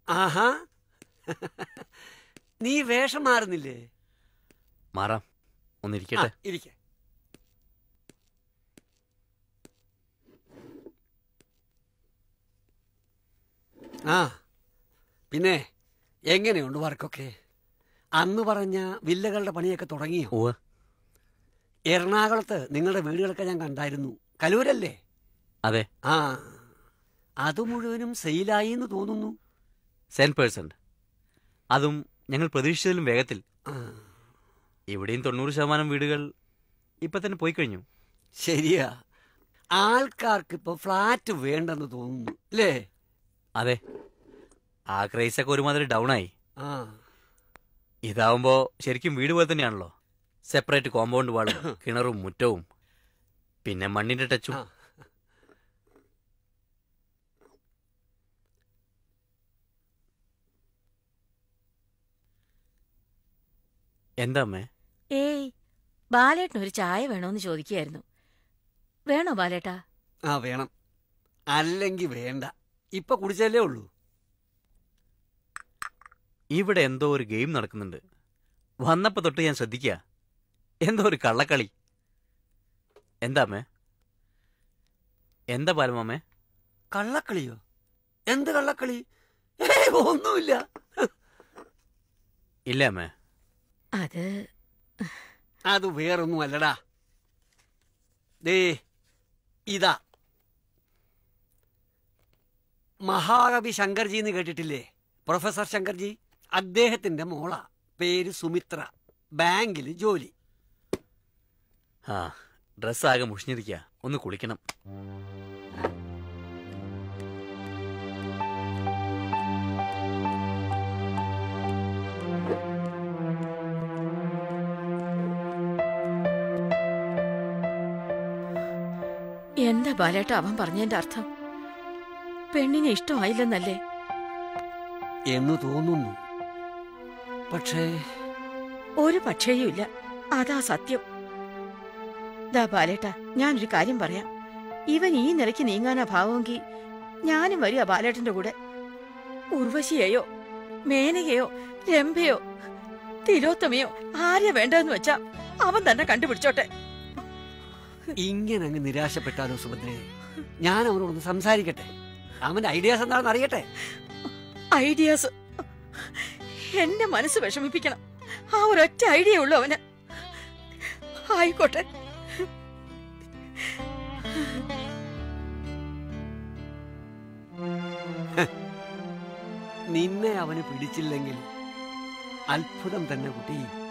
ആഹാ നീ വേഷം മാറുന്നില്ലേ മാറാം ഒന്നിരിക്കട്ടെ ഇരിക്കെ ആ പിന്നെ എങ്ങനെയുണ്ട് വർക്കൊക്കെ അന്ന് പറഞ്ഞ വില്ലകളുടെ പണിയൊക്കെ തുടങ്ങിയോ ഉവ്വ് എറണാകുളത്ത് നിങ്ങളുടെ വീടുകളൊക്കെ ഞാൻ കണ്ടായിരുന്നു കലൂരല്ലേ അതെ ആ അത് മുഴുവനും സെയിലായി എന്ന് തോന്നുന്നു സെൻ പേഴ്സൻറ്റ് അതും ഞങ്ങൾ പ്രതീക്ഷിച്ചതിലും വേഗത്തിൽ ആ, ഇവിടെയും തൊണ്ണൂറ് ശതമാനം വീടുകൾ ഇപ്പൊ തന്നെ പോയി കഴിഞ്ഞു ശരിയാ ആൾക്കാർക്ക് ഇപ്പൊ ഫ്ലാറ്റ് വേണ്ടെന്ന് തോന്നുന്നു അല്ലേ അതെ ആ ക്രൈസൊക്കെ ഒരുമാതിരി ഡൗൺ ആയി ആ ഇതാവുമ്പോ ശരിക്കും വീട് പോലെ തന്നെയാണല്ലോ സെപ്പറേറ്റ് കോമ്പൗണ്ട് വാളും കിണറും മുറ്റവും പിന്നെ മണ്ണിന്റെ ടച്ചും ആ. എന്താ അമ്മേ ഏയ് ബാലേട്ടന് ഒരു ചായ വേണോന്ന് ചോദിക്കുകയായിരുന്നു വേണോ ബാലേട്ടാ ആ വേണം അല്ലെങ്കിൽ വേണ്ട ഇപ്പൊ കുടിച്ചല്ലേ ഉള്ളൂ ഇവിടെ എന്തോ ഒരു ഗെയിം നടക്കുന്നുണ്ട് വന്നപ്പോ തൊട്ട് ഞാൻ ശ്രദ്ധിക്കുക എന്തോ ഒരു കള്ളക്കളി എന്താ അമ്മേ എന്താ പാലമാമേ കള്ളക്കളിയോ എന്ത് കള്ളക്കളി ഏയ് ഒന്നുമില്ല ഇല്ല അമ്മേ അത് അത് വേറൊന്നും അല്ലടാ ദേ ഇതാ മഹാകവി ശങ്കർജി എന്ന് കേട്ടിട്ടില്ലേ പ്രൊഫസർ ശങ്കർജി അദ്ദേഹത്തിന്റെ മോള പേര് സുമിത്ര ബാങ്കിൽ ജോലി ആ ഡ്രസ്സാകെ മുഷിഞ്ഞിരിക്കുക ഒന്ന് കുളിക്കണം എന്താ ബാലേട്ടാ അവൻ പറഞ്ഞതിന്റെ അർത്ഥം പെണ്ണിനെ ഇഷ്ടമായില്ലെന്നല്ലേ എന്ന് തോന്നുന്നു പക്ഷേ ഒരു പക്ഷേയും ഇല്ല അതാ സത്യം ദാ ബാലേട്ടാ ഞാനൊരു കാര്യം പറയാം ഇവൻ ഈ നിലയ്ക്ക് നീങ്ങാനാ ഭാവമെങ്കിൽ ഞാനും വരിക ബാലേട്ടന്റെ കൂടെ ഉർവശിയെയോ മേനകയോ രംഭയോ തിലോത്തമയോ ആരെയാ വേണ്ടതെന്ന് വെച്ചാ അവൻ തന്നെ കണ്ടുപിടിച്ചോട്ടെ ഇങ്ങനെ അങ്ങ് നിരാശപ്പെട്ടാലോ സുഭദ്രേ ഞാൻ അവനോടൊന്ന് സംസാരിക്കട്ടെ അവന്റെ ഐഡിയാസ് എന്താണെന്ന് അറിയട്ടെ ഐഡിയാസ് എന്റെ മനസ്സ് വിഷമിപ്പിക്കണം ആ ഒരൊറ്റ ഐഡിയ ഉള്ളു അവന് ആയിക്കോട്ടെ നിന്നെ അവന് പിടിച്ചില്ലെങ്കിൽ അത്ഭുതം തന്നെ കുട്ടി